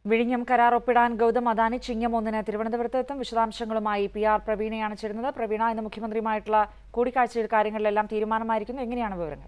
വിഴിഞ്ഞം കരാർ ഒപ്പിടാൻ ഗൗതം അദാനി ചിങ്ങം ഒന്നിന് തിരുവനന്തപുരത്ത് എത്തും വിശദാംശങ്ങളുമായി പി ആർ പ്രവീണയാണ് ചേരുന്നത് പ്രവീണ ഇന്ന് മുഖ്യമന്ത്രിയുമായിട്ടുള്ള കൂടിക്കാഴ്ചയിൽ കാര്യങ്ങളിലെല്ലാം തീരുമാനമായിരിക്കുന്നു എങ്ങനെയാണ് വിവരങ്ങൾ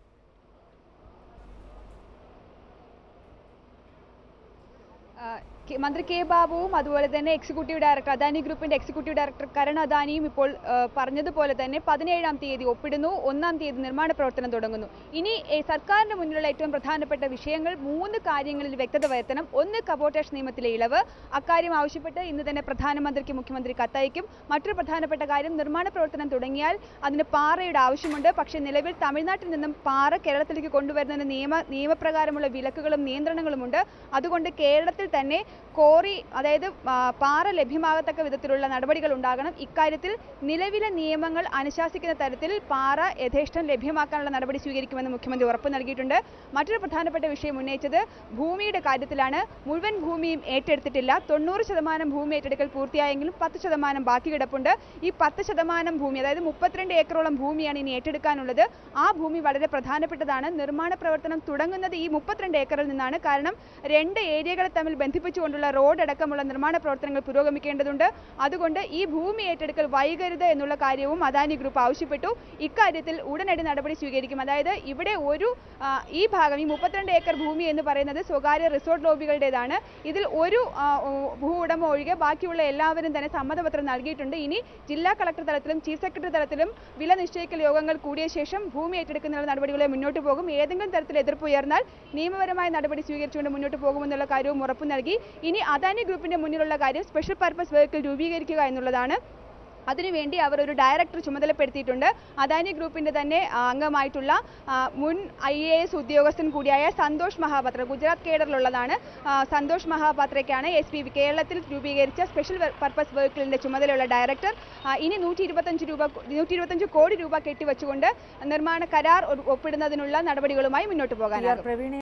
ആ, കെ- മന്ത്രി കെ ബാബുവും അതുപോലെ തന്നെ എക്സിക്യൂട്ടീവ് ഡയറക്ടർ അദാനി ഗ്രൂപ്പിന്റെ എക്സിക്യൂട്ടീവ് ഡയറക്ടർ കരൺ അദാനിയും ഇപ്പോൾ ആ, പറഞ്ഞതുപോലെ തന്നെ പതിനേഴാം തീയതി ഒപ്പിടുന്നു ഒന്നാം തീയതി നിർമ്മാണ പ്രവർത്തനം തുടങ്ങുന്നു ഇനി ഏ, സർക്കാരിന്റെ മുന്നിലുള്ള ഏറ്റവും പ്രധാനപ്പെട്ട വിഷയങ്ങൾ മൂന്ന് കാര്യങ്ങളിൽ വ്യക്തത വരുത്തണം ഒന്ന് കബോട്ടേഷ് നിയമത്തിലെ ഇളവ് അക്കാര്യം ആവശ്യപ്പെട്ട് ഇന്ന് തന്നെ പ്രധാനമന്ത്രിക്ക് മുഖ്യമന്ത്രി കത്തയക്കും മറ്റൊരു പ്രധാനപ്പെട്ട കാര്യം നിർമ്മാണ പ്രവർത്തനം തുടങ്ങിയാൽ അതിന് പാറയുടെ ആവശ്യമുണ്ട് പക്ഷേ നിലവിൽ തമിഴ്നാട്ടിൽ നിന്നും പാറ കേരളത്തിലേക്ക് കൊണ്ടുവരുന്നതിന് നിയമ നിയമപ്രകാരമുള്ള വിലക്കുകളും നിയന്ത്രണങ്ങളുമുണ്ട് അതുകൊണ്ട് കേരളത്തിൽ തന്നെ കോറി അതായത് ആ, പാറ ലഭ്യമാകത്തക്ക വിധത്തിലുള്ള നടപടികൾ ഉണ്ടാകണം ഇക്കാര്യത്തിൽ നിലവിലെ നിയമങ്ങൾ അനുശാസിക്കുന്ന തരത്തിൽ പാറ യഥേഷ്ടം ലഭ്യമാക്കാനുള്ള നടപടി സ്വീകരിക്കുമെന്ന് മുഖ്യമന്ത്രി ഉറപ്പ് നൽകിയിട്ടുണ്ട് മറ്റൊരു പ്രധാനപ്പെട്ട വിഷയം ഉന്നയിച്ചത് ഭൂമിയുടെ കാര്യത്തിലാണ് മുഴുവൻ ഭൂമിയും ഏറ്റെടുത്തിട്ടില്ല തൊണ്ണൂറ് ശതമാനം ഭൂമി ഏറ്റെടുക്കൽ പൂർത്തിയായെങ്കിലും പത്ത് ശതമാനം ബാക്കി കിടപ്പുണ്ട് ഈ പത്ത് ശതമാനം ഭൂമി അതായത് മുപ്പത്തിരണ്ട് ഏക്കറോളം ഭൂമിയാണ് ഇനി ഏറ്റെടുക്കാനുള്ളത് ആ ഭൂമി വളരെ പ്രധാനപ്പെട്ടതാണ് നിർമ്മാണ പ്രവർത്തനം തുടങ്ങുന്നത് ഈ മുപ്പത്തിരണ്ട് ഏക്കറിൽ നിന്നാണ് കാരണം രണ്ട് ഏരിയകളെ തമ്മിൽ ബന്ധിപ്പിച്ചുകൊണ്ടുള്ള റോഡ് അടക്കമുള്ള നിർമ്മാണ പ്രവർത്തനങ്ങൾ പുരോഗമിക്കേണ്ടതുണ്ട് അതുകൊണ്ട് ഈ ഭൂമി ഏറ്റെടുക്കൽ വൈകരുത് എന്നുള്ള കാര്യവും അദാനി ഗ്രൂപ്പ് ആവശ്യപ്പെട്ടു ഇക്കാര്യത്തിൽ ഉടനടി നടപടി സ്വീകരിക്കും അതായത് ഇവിടെ ഒരു ആ, ഈ ഭാഗം ഈ മുപ്പത്തിരണ്ട് ഏക്കർ ഭൂമി എന്ന് പറയുന്നത് സ്വകാര്യ റിസോർട്ട് ലോബികളുടേതാണ് ഇതിൽ ഒരു ആ, ഓ, ഭൂ ഉടമ ഒഴികെ ബാക്കിയുള്ള എല്ലാവരും തന്നെ സമ്മതപത്രം നൽകിയിട്ടുണ്ട് ഇനി ജില്ലാ കളക്ടർ തലത്തിലും ചീഫ് സെക്രട്ടറി തലത്തിലും വില നിശ്ചയിക്കൽ യോഗങ്ങൾ കൂടിയ ശേഷം ഭൂമി ഏറ്റെടുക്കുന്നതിനുള്ള നടപടികളെ മുന്നോട്ട് പോകും ഏതെങ്കിലും തരത്തിൽ എതിർപ്പ് ഉയർന്നാൽ നിയമപരമായ നടപടി സ്വീകരിച്ചുകൊണ്ട് മുന്നോട്ട് പോകുമെന്നുള്ള കാര്യവും ഉറപ്പു നൽകി ഇനി അദാനി ഗ്രൂപ്പിന്റെ മുന്നിലുള്ള കാര്യം സ്പെഷ്യൽ പർപ്പസ് വെഹിക്കിൾ രൂപീകരിക്കുക എന്നുള്ളതാണ് അതിനുവേണ്ടി അവർ ഒരു ഡയറക്ടർ ചുമതലപ്പെടുത്തിയിട്ടുണ്ട് അദാനി ഗ്രൂപ്പിന്റെ തന്നെ ആ, അംഗമായിട്ടുള്ള ആ, മുൻ ഐ എ എസ് ഉദ്യോഗസ്ഥൻ കൂടിയായ സന്തോഷ് മഹാപാത്ര ഗുജറാത്ത് കേഡറിലുള്ളതാണ് ആ, സന്തോഷ് മഹാപാത്രയ്ക്കാണ് എസ് പി കേരളത്തിൽ രൂപീകരിച്ച സ്പെഷ്യൽ പർപ്പസ് വെഹിക്കിളിന്റെ ചുമതലയുള്ള ഡയറക്ടർ ആ, ഇനി നൂറ്റി ഇരുപത്തഞ്ച് രൂപ നൂറ്റി ഇരുപത്തഞ്ച് കോടി രൂപ കെട്ടിവെച്ചുകൊണ്ട് നിർമ്മാണ കരാർ ഒ- ഒപ്പിടുന്നതിനുള്ള നടപടികളുമായി മുന്നോട്ട് പി ആർ പോകാനാകും പ്രവീണ